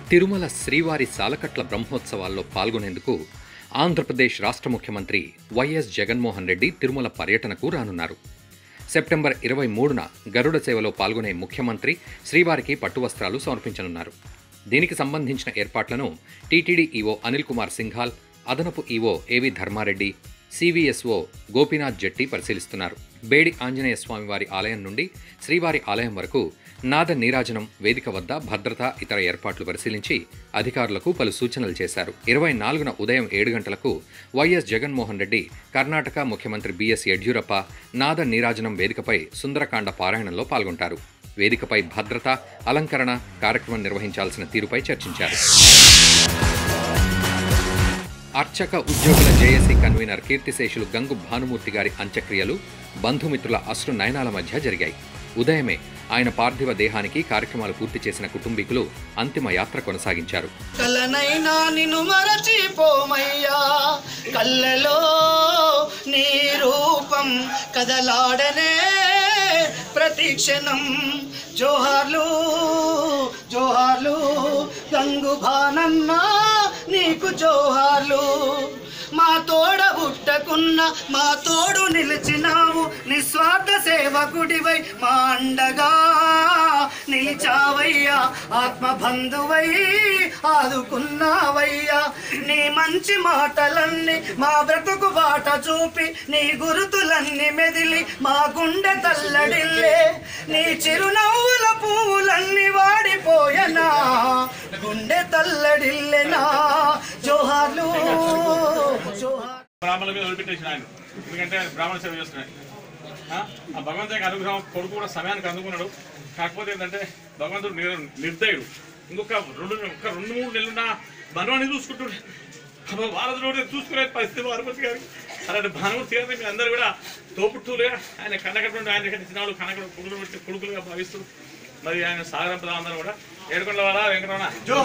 తిరుమల శ్రీవారి సాలకట్ల బ్రహ్మోత్సవాల్లో పాల్గొనేందుకు ఆంధ్రప్రదేశ్ రాష్ట్ర ముఖ్యమంత్రి వైఎస్ జగన్మోహన్ రెడ్డి తిరుమల పర్యటనకు రానున్నారు సెప్టెంబర్ ఇరవై మూడున గరుడ సేవలో పాల్గొనే ముఖ్యమంత్రి శ్రీవారికి పట్టువస్త్రాలు సమర్పించనున్నారు దీనికి సంబంధించిన ఏర్పాట్లను టీటీడీ ఈవో అనిల్ కుమార్ సింఘాల్ అదనపు ఈవో ఏవి ధర్మారెడ్డి సివిఎస్ఓ గోపీనాథ్ జెట్టి పరిశీలిస్తున్నారు బేడి ఆంజనేయ స్వామి వారి ఆలయం నుండి శ్రీవారి ఆలయం వరకు నాద నీరాజనం వేదిక వద్ద భద్రత ఇతర ఏర్పాట్లు పరిశీలించి అధికారులకు పలు సూచనలు చేశారు ఇరవై నాలుగున ఉదయం ఏడు గంటలకు వైఎస్ జగన్మోహన్ రెడ్డి కర్ణాటక ముఖ్యమంత్రి బిఎస్ యడ్యూరప్ప నాద నీరాజనం వేదికపై సుందరకాండ పారాయణంలో పాల్గొంటారు వేదికపై భద్రత అలంకరణ కార్యక్రమం నిర్వహించాల్సిన తీరుపై చర్చించారు అర్చక ఉద్యోగుల జేఏసీ కన్వీనర్ కీర్తిశేషులు గంగు భానుమూర్తి గారి అంత్యక్రియలు బంధుమిత్రుల అశ్రు నయనాల మధ్య జరిగాయి ఉదయమే ఆయన పార్థివ దేహానికి కార్యక్రమాలు పూర్తి చేసిన కుటుంబీకులు అంతిమ యాత్ర కొనసాగించారు కలనైనా నిన్ను మరచిపోమయ్యా కళ్ళలో నీ రూపం కదలాడనే ప్రతి క్షణం జోహార్లు జోహార్లు గంగు భానన్న నీకు జోహార్లు మా తోడ పుట్టకున్న మా తోడు నిలిచినావు నిస్వార్థ సేవకుడివై మా అండగా నిలిచావయ్యా ఆత్మ బంధువై ఆదుకున్నావయ్యా నీ మంచి మాటలన్నీ మా బ్రతుకు బాట చూపి నీ గురుతులన్నీ మెదిలి మా గుండె తల్లడిల్లే నీ చిరునవ్వుల పువ్వులన్నీ వాడిపోయనా గుండె తల్లడిల్లెనా జోహార్లు జోహార్ బ్రాహ్మణుల మీద వదిలిపెట్టేసిన ఆయన ఎందుకంటే ఆయన బ్రాహ్మణ సేవ చేస్తున్నాయి ఆ ఆ భగవంతుడి అనుగ్రహం కొడుకు కూడా సమయానికి అందుకున్నాడు కాకపోతే ఏంటంటే భగవంతుడు నిర్ నిర్దయుడు ఇంకొక రెండు ఒక రెండు మూడు నెలలున్న మనవాణ్ణి చూసుకుంటుండే పాపం వాళ్ళ రోజు చూసుకునే పరిస్థితి వారపతి గారికి అలాంటి భానుమూర్తి గారిని మీ అందరూ కూడా తోపుట్టులుగా ఆయన కన్నకటువంటి ఆయన కట్టించిన వాళ్ళు కన్నకడ కొడుకులు పెట్టి కొడుకులుగా భావిస్తూ మరి ఆయన సాగరంపద అందరూ కూడా ఏడుకొండల వాళ్ళ వెంకటరమణ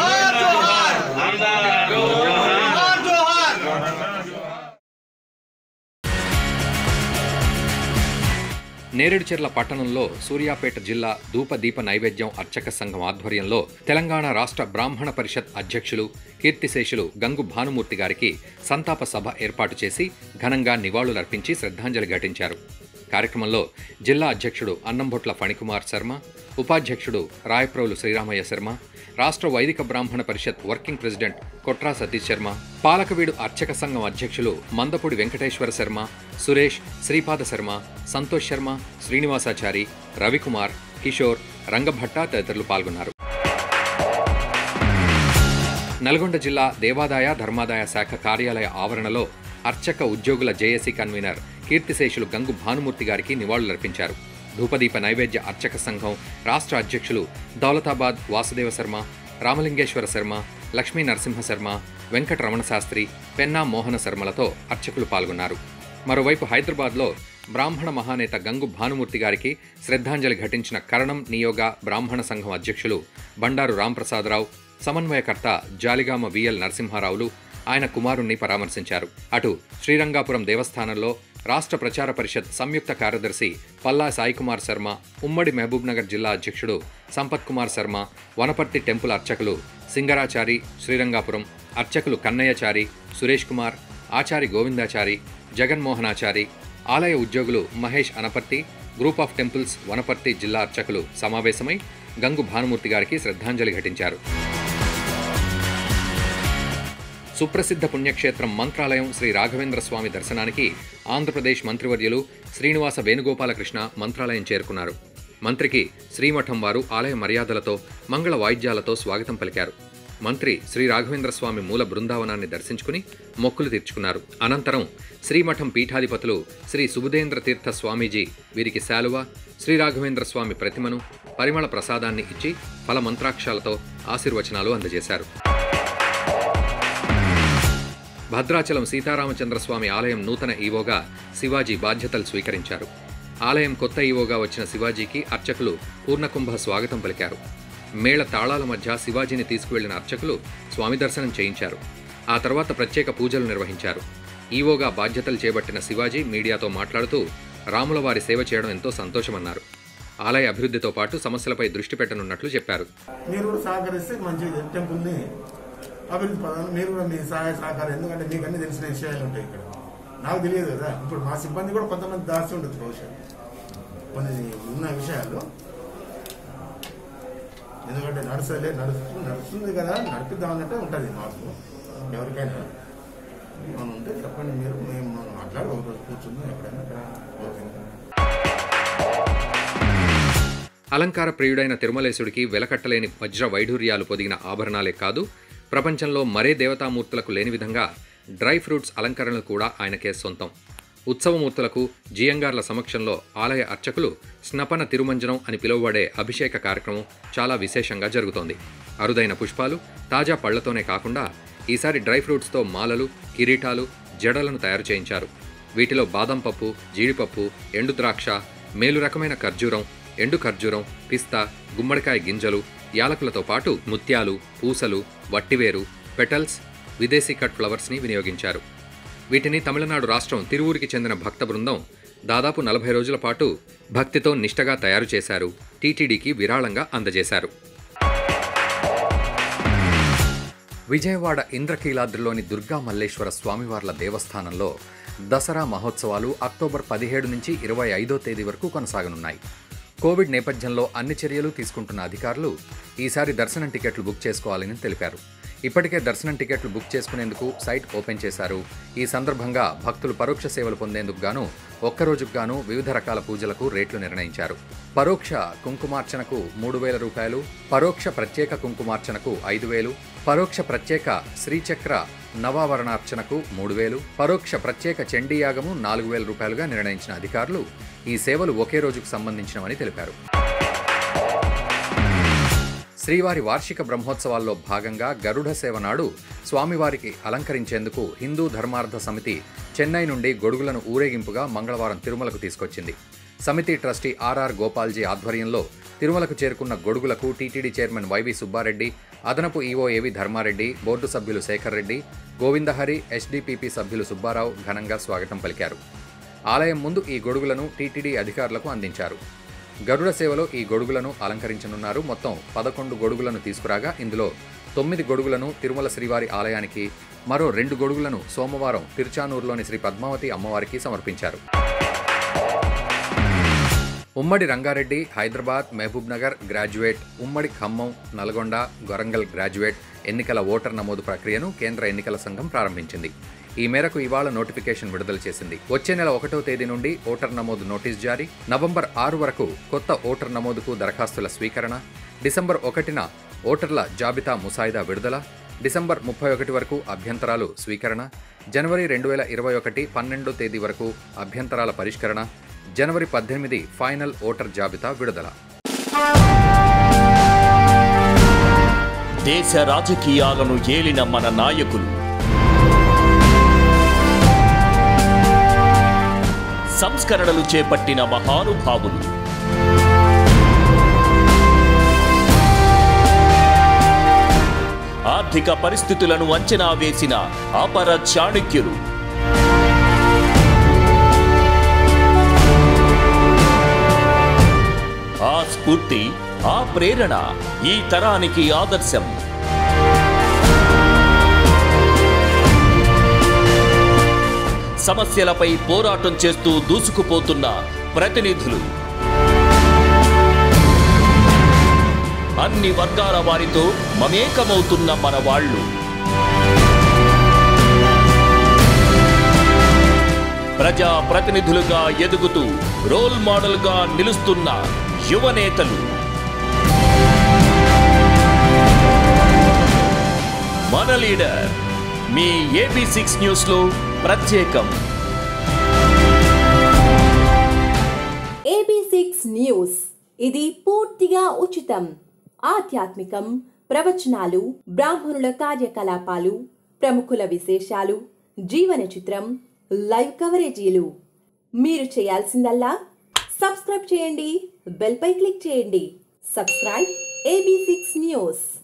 నేరేడుచెర్ల పట్టణంలో సూర్యాపేట జిల్లా ధూపదీప నైవేద్యం అర్చక సంఘం ఆధ్వర్యంలో తెలంగాణ రాష్ట్ర బ్రాహ్మణ పరిషత్ అధ్యక్షులు కీర్తిశేషులు గంగు భానుమూర్తి గారికి సంతాప సభ ఏర్పాటు చేసి ఘనంగా నివాళులర్పించి శ్రద్ధాంజలి ఘటించారు కార్యక్రమంలో జిల్లా అధ్యక్షుడు అన్నంబొట్ల ఫణికుమార్ శర్మ ఉపాధ్యక్షుడు రాయప్రౌలు శ్రీరామయ్య శర్మ రాష్ట్ర వైదిక బ్రాహ్మణ పరిషత్ వర్కింగ్ ప్రెసిడెంట్ కొట్రా సతీష్ శర్మ పాలకవీడు అర్చక సంఘం అధ్యక్షులు మందపూడి వెంకటేశ్వర శర్మ సురేష్ శ్రీపాద శర్మ సంతోష్ శర్మ శ్రీనివాసాచారి రవికుమార్ కిషోర్ రంగభట్ట తదితరులు పాల్గొన్నారు నల్గొండ జిల్లా దేవాదాయ ధర్మాదాయ శాఖ కార్యాలయ ఆవరణలో అర్చక ఉద్యోగుల జేఏసీ కన్వీనర్ కీర్తిశేషులు గంగు భానుమూర్తి గారికి నివాళులర్పించారు ధూపదీప నైవేద్య అర్చక సంఘం రాష్ట్ర అధ్యక్షులు దౌలతాబాద్ వాసుదేవ శర్మ రామలింగేశ్వర శర్మ లక్ష్మీ నరసింహ శర్మ వెంకట రమణ శాస్త్రి పెన్నా మోహన శర్మలతో అర్చకులు పాల్గొన్నారు మరోవైపు హైదరాబాద్లో బ్రాహ్మణ మహానేత గంగు భానుమూర్తి గారికి శ్రద్ధాంజలి ఘటించిన కరణం నియోగ బ్రాహ్మణ సంఘం అధ్యక్షులు బండారు రాంప్రసాదరావు సమన్వయకర్త జాలిగామ విఎల్ నరసింహారావులు ఆయన కుమారుణ్ణి పరామర్శించారు అటు శ్రీరంగాపురం దేవస్థానంలో రాష్ట్ర ప్రచార పరిషత్ సంయుక్త కార్యదర్శి పల్లా సాయికుమార్ శర్మ ఉమ్మడి మహబూబ్నగర్ జిల్లా అధ్యక్షుడు సంపత్ కుమార్ శర్మ వనపర్తి టెంపుల్ అర్చకులు సింగరాచారి శ్రీరంగాపురం అర్చకులు కన్నయ్యచారి సురేష్ కుమార్ ఆచారి గోవిందాచారి జగన్మోహనాచారి ఆలయ ఉద్యోగులు Mahesh Anaparthi group of temples Wanaparthy జిల్లా అర్చకులు సమావేశమై గంగు భానుమూర్తి గారికి శ్రద్ధాంజలి ఘటించారు సుప్రసిద్ధ పుణ్యక్షేత్రం మంత్రాలయం శ్రీ రాఘవేంద్ర స్వామి దర్శనానికి ఆంధ్రప్రదేశ్ మంత్రివర్యులు శ్రీనివాస వేణుగోపాలకృష్ణ మంత్రాలయం చేరుకున్నారు మంత్రికి శ్రీమఠం వారు ఆలయ మర్యాదలతో మంగళ వాయిద్యాలతో స్వాగతం పలికారు మంత్రి శ్రీ రాఘవేంద్ర స్వామి మూల బృందావనాన్ని దర్శించుకుని మొక్కులు తీర్చుకున్నారు అనంతరం శ్రీమఠం పీఠాధిపతులు శ్రీ సుబుధేంద్ర తీర్థ స్వామీజీ వీరికి శాలువ శ్రీ రాఘవేంద్ర స్వామి ప్రతిమను పరిమళ ప్రసాదాన్ని ఇచ్చి ఫల మంత్రాక్షాలతో ఆశీర్వచనాలు అందజేశారు భద్రాచలం సీతారామచంద్రస్వామి ఆలయం నూతన ఈవోగా శివాజీ బాధ్యతలు స్వీకరించారు ఆలయం కొత్త ఈవోగా వచ్చిన శివాజీకి అర్చకులు పూర్ణకుంభ స్వాగతం పలికారు మేళ తాళాల మధ్య శివాజీని తీసుకువెళ్లిన అర్చకులు స్వామి దర్శనం చేయించారు ఆ తర్వాత ప్రత్యేక పూజలు నిర్వహించారు ఈవోగా బాధ్యతలు చేపట్టిన శివాజీ మీడియాతో మాట్లాడుతూ రాముల వారి సేవ చేయడం ఎంతో సంతోషమన్నారు ఆలయ అభివృద్ధితో పాటు సమస్యలపై దృష్టి పెట్టనున్నట్లు చెప్పారు మీరు కూడా సహకరిస్తే మంచిది టెంపుల్ని అభివృద్ధి పదాలు మీరు కూడా మీ సహాయ సహకారం ఎందుకంటే మీకు అన్ని తెలిసిన విషయాలు ఉంటాయి ఇక్కడ నాకు తెలియదు కదా ఇప్పుడు మా సిబ్బంది కూడా కొంతమంది దాచి ఉండొచ్చు బహుశా కొన్ని ఉన్న విషయాలు ఎందుకంటే నడుసలే నడుస్తూ నడుస్తుంది కదా నడిపిద్దాం అన్నట్టే ఉంటుంది మాకు ఎవరికైనా మనం ఉంటే చెప్పండి మీరు మేము మాట్లాడి ఒక రోజు కూర్చుందాం ఎక్కడైనా ఓకే అలంకార ప్రియుడైన తిరుమలేశుడికి వెలకట్టలేని వజ్ర వైఢూర్యాలు పొదిగిన ఆభరణాలే కాదు ప్రపంచంలో మరే దేవతామూర్తులకు లేని విధంగా డ్రై ఫ్రూట్స్ అలంకరణలు కూడా ఆయనకే సొంతం ఉత్సవమూర్తులకు జియంగార్ల సమక్షంలో ఆలయ అర్చకులు స్నపన తిరుమంజనం అని పిలువబడే అభిషేక కార్యక్రమం చాలా విశేషంగా జరుగుతోంది అరుదైన పుష్పాలు తాజా పళ్లతోనే కాకుండా ఈసారి డ్రై ఫ్రూట్స్తో మాలలు కిరీటాలు జడలను తయారు చేయించారు వీటిలో బాదం పప్పు జీడిపప్పు ఎండు ద్రాక్ష మేలు రకమైన ఖర్జూరం ఎండు ఖర్జూరం పిస్తా గుమ్మడికాయ గింజలు యాలకులతో పాటు ముత్యాలు పూసలు వట్టివేరు పెటల్స్ విదేశీ కట్ ఫ్లవర్స్ని వినియోగించారు వీటిని తమిళనాడు రాష్ట్రం తిరువూరికి చెందిన భక్త బృందం దాదాపు నలభై రోజుల పాటు భక్తితో నిష్టగా తయారు చేశారు టీటీడీకి విరాళంగా అందజేశారు విజయవాడ ఇంద్రకీలాద్రిలోని దుర్గా మల్లేశ్వర స్వామివార్ల దేవస్థానంలో దసరా మహోత్సవాలు అక్టోబర్ పదిహేడు నుంచి ఇరవై ఐదో తేదీ వరకు కొనసాగనున్నాయి కోవిడ్ నేపథ్యంలో అన్ని చర్యలు తీసుకుంటున్న అధికారులు ఈసారి దర్శనం టికెట్లు బుక్ చేసుకోవాలని తెలిపారు ఇప్పటికే దర్శనం టికెట్లు బుక్ చేసుకునేందుకు సైట్ ఓపెన్ చేశారు ఈ సందర్భంగా భక్తులు పరోక్ష సేవలు పొందేందుకు గాను ఒక్క రోజుకు గాను వివిధ రకాల పూజలకు రేట్లు నిర్ణయించారు పరోక్ష కుంకుమార్చనకు మూడు వేల రూపాయలు పరోక్ష ప్రత్యేక కుంకుమార్చనకు ఐదు వేలు పరోక్ష ప్రత్యేక శ్రీచక్ర నవావరణార్చనకు మూడు వేలు పరోక్ష ప్రత్యేక చండీయాగము నాలుగు వేల రూపాయలుగా నిర్ణయించిన అధికారులు ఈ సేవలు ఒకే రోజుకు సంబంధించినవని తెలిపారు శ్రీవారి వార్షిక బ్రహ్మోత్సవాల్లో భాగంగా గరుడ సేవ నాడు స్వామివారికి అలంకరించేందుకు హిందూ ధర్మార్థ సమితి చెన్నై నుండి గొడుగులను ఊరేగింపుగా మంగళవారం తిరుమలకు తీసుకొచ్చింది సమితి ట్రస్టీ ఆర్ఆర్ గోపాల్జీ ఆధ్వర్యంలో తిరుమలకు చేరుకున్న గొడుగులకు టీటీడీ చైర్మన్ వైవి సుబ్బారెడ్డి అదనపు ఈవో ఏవి ధర్మారెడ్డి బోర్డు సభ్యులు శేఖర్ రెడ్డి గోవిందహరి ఎస్డీపీపీ సభ్యులు సుబ్బారావు ఘనంగా స్వాగతం పలికారు ఆలయం ముందు ఈ గొడుగులను టీటీడీ అధికారులకు అందించారు గరుడ సేవలో ఈ గొడుగులను అలంకరించనున్నారు మొత్తం పదకొండు గొడుగులను తీసుకురాగా ఇందులో తొమ్మిది గొడుగులను తిరుమల శ్రీవారి ఆలయానికి మరో రెండు గొడుగులను సోమవారం తిరుచానూరులోని శ్రీ పద్మావతి అమ్మవారికి సమర్పించారు ఉమ్మడి రంగారెడ్డి హైదరాబాద్ మహబూబ్ నగర్ గ్రాడ్యుయేట్ ఉమ్మడి ఖమ్మం నల్గొండ వరంగల్ గ్రాడ్యుయేట్ ఎన్నికల ఓటర్ నమోదు ప్రక్రియను కేంద్ర ఎన్నికల సంఘం ప్రారంభించింది ఈ మేరకు ఇవాళ నోటిఫికేషన్ విడుదల చేసింది వచ్చే నెల ఒకటో తేదీ నుండి ఓటర్ నమోదు నోటీస్ జారీ నవంబర్ ఆరు వరకు కొత్త ఓటర్ నమోదుకు దరఖాస్తుల స్వీకరణ డిసెంబర్ ఒకటిన ఓటర్ల జాబితా ముసాయిదా విడుదల డిసెంబర్ ముప్పై ఒకటి వరకు అభ్యంతరాలు స్వీకరణ జనవరి రెండు వేల ఇరవై ఒకటి పన్నెండో తేదీ వరకు అభ్యంతరాల పరిష్కరణ జనవరి పద్దెనిమిది ఫైనల్ ఓటర్ జాబితా విడుదల దేశ రాజకీయాలను ఏలిన మన నాయకులు సంస్కరణలు చేపట్టిన మహానుభావులు ఆర్థిక పరిస్థితులను అంచనా వేసిన అపర చాణక్యులు ఆ స్ఫూర్తి ఆ ప్రేరణ ఈ తరానికి ఆదర్శం సమస్యలపై పోరాటం చేస్తూ దూసుకుపోతున్న ప్రతినిధులు అన్ని వర్గాల వారితో మమేకమవుతున్న మన వాళ్ళు ప్రజా ప్రతినిధులుగా ఎదుగుతూ రోల్ మోడల్గా నిలుస్తున్న యువనేతలు మన లీడర్ మీ ఏబీ సిక్స్ న్యూస్ లో ప్రత్యేకం ఏబీ సిక్స్ న్యూస్ ఇది పూర్తిగా ఉచితం ఆధ్యాత్మికం ప్రవచనాలు బ్రాహ్మణుల కార్యకలాపాలు ప్రముఖుల విశేషాలు జీవన చిత్రం లైవ్ కవరేజీలు మీరు చేయాల్సిందల్లా సబ్స్క్రైబ్ చేయండి బెల్ పై క్లిక్ చేయండి సబ్స్క్రైబ్ ఏబీ సిక్స్ న్యూస్